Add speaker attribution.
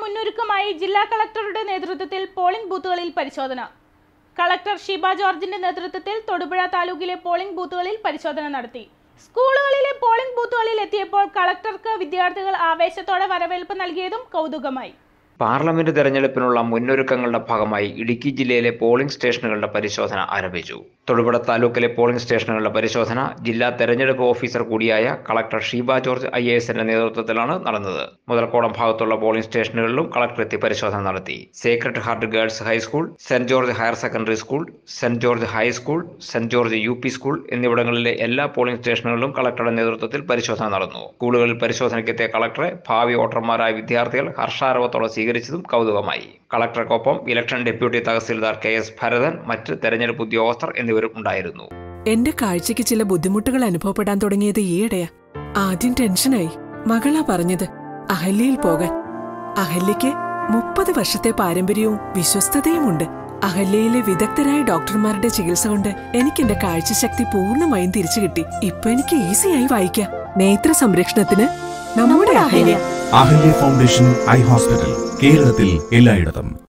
Speaker 1: മുന്നൊരുക്കമായി ജില്ലാ കളക്ടറുടെ നേതൃത്വത്തിൽ പോളിംഗ് ബൂത്തുകളിൽ പരിശോധന കളക്ടർ ഷീബ ജോർജിന്റെ നേതൃത്വത്തിൽ തൊടുപുഴ താലൂക്കിലെ പോളിംഗ് ബൂത്തുകളിൽ പരിശോധന നടത്തി സ്കൂളുകളിലെ പോളിംഗ് ബൂത്തുകളിൽ എത്തിയപ്പോൾ കളക്ടർക്ക് വിദ്യാർത്ഥികൾ ആവേശത്തോടെ വരവേൽപ്പ് നൽകിയതും കൗതുകമായി
Speaker 2: പാർലമെന്റ് തെരഞ്ഞെടുപ്പിനുള്ള മുന്നൊരുക്കങ്ങളുടെ ഭാഗമായി ഇടുക്കി ജില്ലയിലെ പോളിംഗ് സ്റ്റേഷനുകളുടെ പരിശോധന ആരംഭിച്ചു തൊടുപുഴ താലൂക്കിലെ പോളിംഗ് സ്റ്റേഷനുകളുടെ പരിശോധന ജില്ലാ തെരഞ്ഞെടുപ്പ് ഓഫീസർ കൂടിയായ collector Sheeba George I A എസിന്റെ നേതൃത്വത്തിലാണ് നടന്നത് മുതൽക്കോടം ഭാഗത്തുള്ള പോളിംഗ് സ്റ്റേഷനുകളിലും കളക്ടർ എത്തി പരിശോധന നടത്തി Sacred Heart girls high school saint George higher secondary school saint George high school saint George U P school എന്നിവിടങ്ങളിലെ എല്ലാ പോളിംഗ് സ്റ്റേഷനുകളിലും കളക്ടറുടെ നേതൃത്വത്തിൽ പരിശോധന നടന്നു സ്കൂളുകളിൽ പരിശോധനയ്ക്കെത്തിയ കളക്ടറെ ഭാവി വോട്ടർമാരായ വിദ്യാർത്ഥികൾ ഹർഷാരവത്തോടെ സ്വീകരിച്ചതും കൗതുകമായി കളക്ടർക്കൊപ്പം election deputy tahsildar K S Bharathan മറ്റ് തെരഞ്ഞെടുപ്പ് ഉദ്യോഗസ്ഥർ എന്നിവരും ഉണ്ടായിരുന്നു
Speaker 3: എന്റെ കാഴ്ചയ്ക്ക് ചില ബുദ്ധിമുട്ടുകൾ അനുഭവപ്പെടാൻ തുടങ്ങിയത് ഈയിടെയാ ആദ്യം ടെൻഷനായി മകളാ പറഞ്ഞത് അഹല്യയിൽ പോകാൻ അഹല്യയ്ക്ക് മുപ്പത് വർഷത്തെ പാരമ്പര്യവും വിശ്വസ്തതയുമുണ്ട് അഹല്യയിലെ വിദഗ്ധരായ ഡോക്ടർമാരുടെ ചികിത്സ കൊണ്ട് എനിക്ക് എന്റെ കാഴ്ചശക്തി പൂർണ്ണമായും തിരിച്ചു കിട്ടി ഇപ്പൊ എനിക്ക് ഈസിയായി വായിക്കാം നേത്ര സംരക്ഷണത്തിന് നമ്മുടെ Ahalya
Speaker 4: Ahalya foundation eye hospital കേരളത്തിൽ എല്ലായിടത്തും